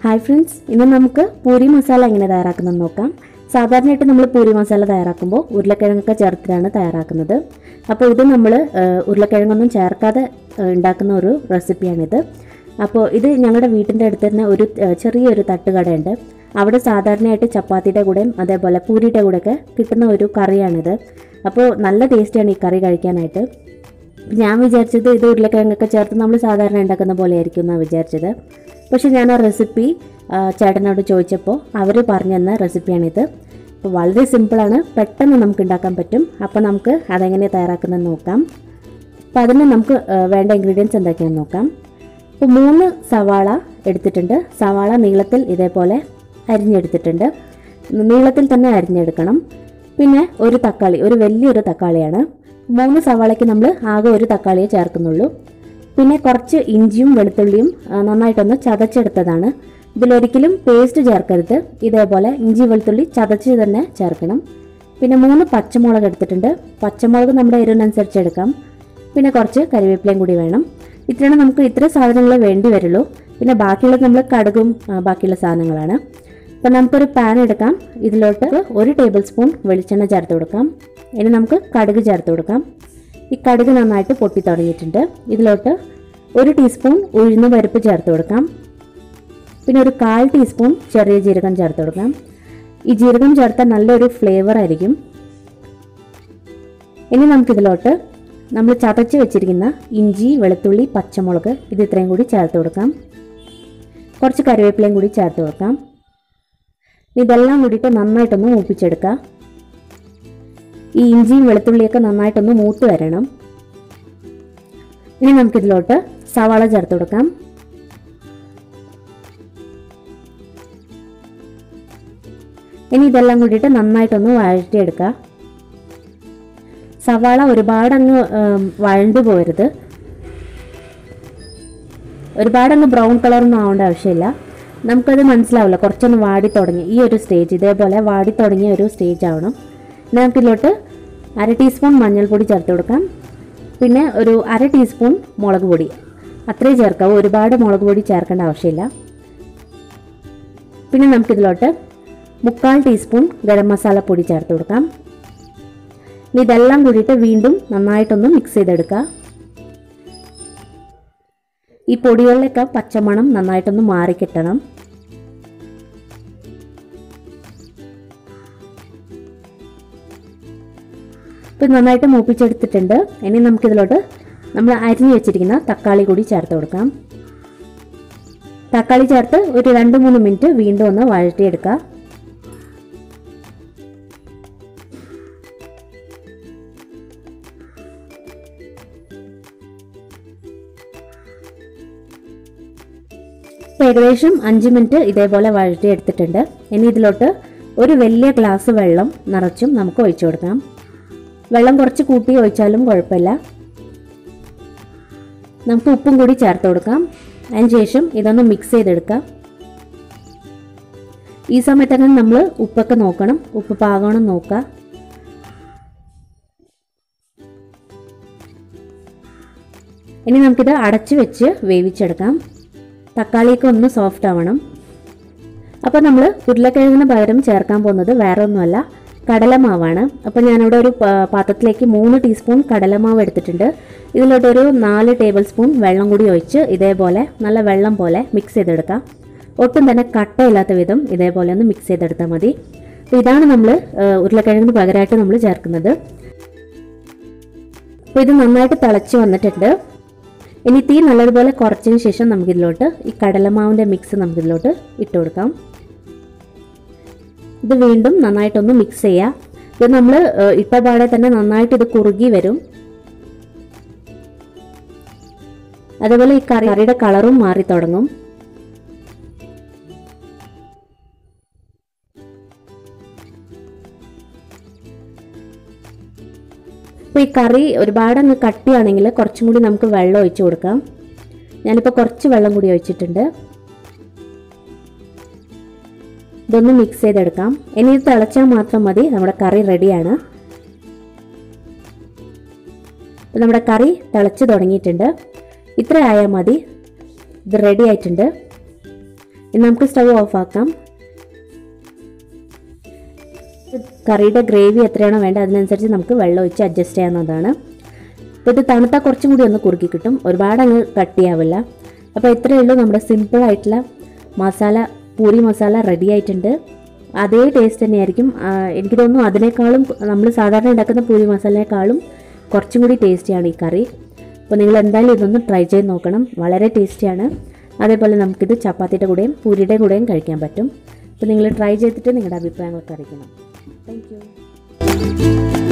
hi friends ഇന്ന് നമുക്ക് പൂരി മസാല എങ്ങനെ തയ്യാറാക്കുന്നത് നോക്കാം സാധാരണയായിട്ട് നമ്മൾ പൂരി മസാല തയ്യാറാക്കുമ്പോൾ ഉരുളക്കിഴങ്ങൊക്കെ ചേർത്തിട്ടാണ് തയ്യാറാക്കുന്നത് അപ്പോൾ ഇത് നമ്മൾ ഉരുളക്കിഴങ്ങൊന്നും ചേർക്കാതെ ഏഹ്, ഉണ്ടാക്കുന്ന ഒരു റെസിപ്പിയാണിത് അപ്പോൾ ഇത് ഞങ്ങളുടെ വീട്ടിൻ്റെ അടുത്ത് തന്നെ ഒരു ഏഹ്, ചെറിയൊരു തട്ടുകടയുണ്ട് അവിടെ സാധാരണയായിട്ട് ചപ്പാത്തിയുടെ കൂടെയും അതേപോലെ പൂരിയുടെ കൂടെയൊക്കെ കിട്ടുന്ന ഒരു കറിയാണിത് അപ്പോൾ നല്ല ടേസ്റ്റിയാണ് ഈ കറി കഴിക്കാനായിട്ട് ഞാൻ വിചാരിച്ചത് ഇത് ഉരുളക്കിഴങ്ങൊക്കെ ചേർത്ത് നമ്മൾ സാധാരണ ഉണ്ടാക്കുന്ന പോലെ ആയിരിക്കും എന്നാണ് വിചാരിച്ചത് പക്ഷേ ഞാൻ ആ റെസിപ്പി ആ, ചേട്ടനോട് ചോദിച്ചപ്പോൾ അവർ പറഞ്ഞു തന്ന റെസിപ്പിയാണിത് അപ്പോൾ വളരെ സിമ്പിളാണ് പെട്ടെന്ന് നമുക്ക് ഉണ്ടാക്കാൻ പറ്റും അപ്പോൾ നമുക്ക് അതെങ്ങനെ തയ്യാറാക്കുന്നതെന്ന് നോക്കാം അപ്പോൾ അതിന് നമുക്ക് ആ, വേണ്ട ഇൻഗ്രീഡിയൻസ് എന്തൊക്കെയാണെന്ന് നോക്കാം അപ്പോൾ മൂന്ന് സവാള എടുത്തിട്ടുണ്ട് സവാള നീളത്തിൽ ഇതേപോലെ അരിഞ്ഞെടുത്തിട്ടുണ്ട് നീളത്തിൽ തന്നെ അരിഞ്ഞെടുക്കണം പിന്നെ ഒരു തക്കാളി ഒരു വലിയൊരു തക്കാളിയാണ് മൂന്ന് സവാളയ്ക്ക് നമ്മൾ ആകെ ഒരു തക്കാളിയെ ചേർക്കുന്നുള്ളൂ പിന്നെ കുറച്ച് ഇഞ്ചിയും വെളുത്തുള്ളിയും ആ, നന്നായിട്ടൊന്ന് ചതച്ചെടുത്തതാണ് ഇതിലൊരിക്കലും പേസ്റ്റ് ചേർക്കരുത് ഇതേപോലെ ഇഞ്ചി വെളുത്തുള്ളി ചതച്ച് തന്നെ ചേർക്കണം പിന്നെ മൂന്ന് പച്ചമുളക് എടുത്തിട്ടുണ്ട് പച്ചമുളക് നമ്മുടെ എരിവിനനുസരിച്ച് എടുക്കാം പിന്നെ കുറച്ച് കരിവേപ്പിലയും കൂടി വേണം ഇത്രയാണ് നമുക്ക് ഇത്ര സാധനങ്ങളെ വേണ്ടി വരുള്ളൂ പിന്നെ ബാക്കിയുള്ളത് നമ്മൾ കടുകും ആ, ബാക്കിയുള്ള സാധനങ്ങളാണ് അപ്പം നമുക്കൊരു പാൻ എടുക്കാം ഇതിലോട്ട് ഒരു ടേബിൾ സ്പൂൺ വെളിച്ചെണ്ണ ചേർത്ത് കൊടുക്കാം ഇനി നമുക്ക് കടുക് ചേർത്ത് കൊടുക്കാം ഈ കടുക് നന്നായിട്ട് പൊട്ടി തുടങ്ങിയിട്ടുണ്ട് ഇതിലോട്ട് ഒരു ടീസ്പൂൺ ഉഴുന്ന് പരിപ്പ് ചേർത്ത് കൊടുക്കാം പിന്നെ ഒരു കാൽ ടീസ്പൂൺ ചെറിയ ജീരകം ചേർത്ത് കൊടുക്കാം ഈ ജീരകം ചേർത്താൽ നല്ലൊരു ഫ്ലേവർ ആയിരിക്കും ഇനി നമുക്കിതിലോട്ട് നമ്മൾ ചതച്ച് വെച്ചിരിക്കുന്ന ഇഞ്ചി വെളുത്തുള്ളി പച്ചമുളക് ഇത് ഇത്രയും കൂടി ചേർത്ത് കൊടുക്കാം കുറച്ച് കറിവേപ്പിലയും കൂടി ചേർത്ത് കൊടുക്കാം ഇതെല്ലാം കൂടിയിട്ട് നന്നായിട്ടൊന്ന് മൂപ്പിച്ചെടുക്കാം ഈ ഇഞ്ചിയും വെളുത്തുള്ളിയൊക്കെ നന്നായിട്ടൊന്ന് മൂത്ത് വരണം ഇനി നമുക്കിതിലോട്ട് സവാള ചേർത്ത് കൊടുക്കാം ഇനി ഇതെല്ലാം കൂടിയിട്ട് നന്നായിട്ടൊന്ന് വഴറ്റിയെടുക്കുക സവാള ഒരുപാടങ്ങ് ഉം, വഴണ്ടു പോരുത് ഒരുപാടങ്ങ് ബ്രൗൺ കളറൊന്നും ആവേണ്ട ആവശ്യമില്ല നമുക്കത് മനസ്സിലാവില്ല കുറച്ചൊന്ന് വാടി തുടങ്ങി ഈ ഒരു സ്റ്റേജ് ഇതേപോലെ വാടി തുടങ്ങിയ ഒരു സ്റ്റേജ് ആവണം ഇനി നമുക്കിതിലോട്ട് അര ടീസ്പൂൺ മഞ്ഞൾപ്പൊടി ചേർത്ത് കൊടുക്കാം പിന്നെ ഒരു അര ടീസ്പൂൺ മുളക് പൊടി അത്രയും ചേർക്കാവൂ ഒരുപാട് മുളക് പൊടി ചേർക്കേണ്ട ആവശ്യമില്ല പിന്നെ നമുക്കിതിലോട്ട് മുക്കാൽ ടീസ്പൂൺ ഗരം മസാല പൊടി ചേർത്ത് കൊടുക്കാം ഇനി ഇതെല്ലാം കൂടിയിട്ട് വീണ്ടും നന്നായിട്ടൊന്ന് മിക്സ് ചെയ്തെടുക്കുക ഈ പൊടികളിലൊക്കെ പച്ചമണം നന്നായിട്ടൊന്ന് മാറിക്കിട്ടണം ഇപ്പം നന്നായിട്ട് മൂപ്പിച്ചെടുത്തിട്ടുണ്ട് ഇനി നമുക്കിതിലോട്ട് നമ്മൾ അരിഞ്ഞു വെച്ചിരിക്കുന്ന തക്കാളി കൂടി ചേർത്ത് കൊടുക്കാം തക്കാളി ചേർത്ത് ഒരു രണ്ട് മൂന്ന് മിനിറ്റ് വീണ്ടും ഒന്ന് വഴറ്റിയെടുക്കുക ഇപ്പം ഏകദേശം അഞ്ച് മിനിറ്റ് ഇതേപോലെ വഴറ്റി എടുത്തിട്ടുണ്ട് ഇനി ഇതിലോട്ട് ഒരു വലിയ ഗ്ലാസ് വെള്ളം നിറച്ചും നമുക്ക് ഒഴിച്ചു കൊടുക്കാം വെള്ളം കുറച്ച് കൂട്ടി ഒഴിച്ചാലും കുഴപ്പമില്ല നമുക്ക് ഉപ്പും കൂടി ചേർത്ത് കൊടുക്കാം അതിന് ശേഷം ഇതൊന്ന് മിക്സ് ചെയ്തെടുക്കാം ഈ സമയത്ത് തന്നെ നമ്മൾ ഉപ്പൊക്കെ നോക്കണം ഉപ്പ് പാകണം നോക്കുക ഇനി നമുക്കിത് അടച്ച് വെച്ച് വേവിച്ചെടുക്കാം തക്കാളിയൊക്കെ ഒന്ന് സോഫ്റ്റ് ആവണം അപ്പോൾ നമ്മൾ ഉരുളക്കിഴങ്ങിന് പകരം ചേർക്കാൻ പോകുന്നത് വേറെ ഒന്നുമല്ല കടലമാവാണ് അപ്പോൾ ഞാനിവിടെ ഒരു പാ- പാത്രത്തിലേക്ക് മൂന്ന് ടീസ്പൂൺ കടലമാവ് എടുത്തിട്ടുണ്ട് ഇതിലോട്ട് ഒരു നാല് ടേബിൾ സ്പൂൺ വെള്ളം കൂടി ഒഴിച്ച് ഇതേപോലെ നല്ല വെള്ളം പോലെ മിക്സ് ചെയ്തെടുക്കാം ഒട്ടും തന്നെ കട്ടയില്ലാത്ത വിധം ഇതേപോലെ ഒന്ന് മിക്സ് ചെയ്തെടുത്താൽ മതി അപ്പോൾ ഇതാണ് നമ്മൾ ഉരുളക്കിഴങ്ങിന് പകരമായിട്ട് നമ്മൾ ചേർക്കുന്നത് അപ്പോൾ ഇത് നന്നായിട്ട് തിളച്ച് വന്നിട്ടുണ്ട് ഇനി തീ നല്ലതുപോലെ കുറച്ചതിന് ശേഷം നമുക്കിതിലോട്ട് ഈ കടലമാവിൻ്റെ മിക്സ് നമുക്കിതിലോട്ട് ഇട്ട് കൊടുക്കാം ഇത് വീണ്ടും നന്നായിട്ടൊന്ന് മിക്സ് ചെയ്യുക ഇത് നമ്മൾ ഇട്ട പാടെ തന്നെ നന്നായിട്ട് ഇത് കുറുകി വരും അതുപോലെ ഈ കറി കറിയുടെ കളറും മാറി തുടങ്ങും അപ്പോൾ ഈ കറി ഒരുപാട് അങ്ങ് കട്ടിയാണെങ്കിൽ കുറച്ചും കൂടി നമുക്ക് വെള്ളം ഒഴിച്ചു കൊടുക്കാം ഞാനിപ്പോൾ കുറച്ച് വെള്ളം കൂടി ഒഴിച്ചിട്ടുണ്ട് ഇതൊന്ന് മിക്സ് ചെയ്തെടുക്കാം ഇനി ഇത് തിളച്ചാൽ മാത്രം മതി നമ്മുടെ കറി റെഡിയാണ് ഇപ്പം നമ്മുടെ കറി തിളച്ച് തുടങ്ങിയിട്ടുണ്ട് ഇത്ര ആയാൽ മതി ഇത് റെഡി ആയിട്ടുണ്ട് ഇനി നമുക്ക് സ്റ്റവ് ഓഫ് ആക്കാം കറിയുടെ ഗ്രേവി എത്രയാണോ വേണ്ടത് അതിനനുസരിച്ച് നമുക്ക് വെള്ളം ഒഴിച്ച് അഡ്ജസ്റ്റ് ചെയ്യാവുന്നതാണ് അപ്പോൾ ഇത് തണുത്താൽ കുറച്ചും കൂടി ഒന്ന് കുറുക്കി കിട്ടും ഒരുപാട് അങ്ങ് കട്ടിയാവില്ല അപ്പോൾ ഇത്രയേ ഉള്ളൂ നമ്മുടെ സിമ്പിൾ ആയിട്ടുള്ള മസാല പൂരി മസാല റെഡി ആയിട്ടുണ്ട് അതേ ടേസ്റ്റ് തന്നെയായിരിക്കും ആ, എനിക്ക് തോന്നുന്നു അതിനേക്കാളും നമ്മൾ സാധാരണ ഉണ്ടാക്കുന്ന പൂരി മസാലയേക്കാളും കുറച്ചും കൂടി ടേസ്റ്റിയാണ് ഈ കറി അപ്പോൾ നിങ്ങൾ എന്തായാലും ഇതൊന്ന് ട്രൈ ചെയ്ത് നോക്കണം വളരെ ടേസ്റ്റിയാണ് അതേപോലെ നമുക്കിത് ചപ്പാത്തിയുടെ കൂടെയും പൂരിയുടെ കൂടെയും കഴിക്കാൻ പറ്റും അപ്പോൾ നിങ്ങൾ ട്രൈ ചെയ്തിട്ട് നിങ്ങളുടെ അഭിപ്രായങ്ങളൊക്കെ അറിയിക്കണം താങ്ക് യു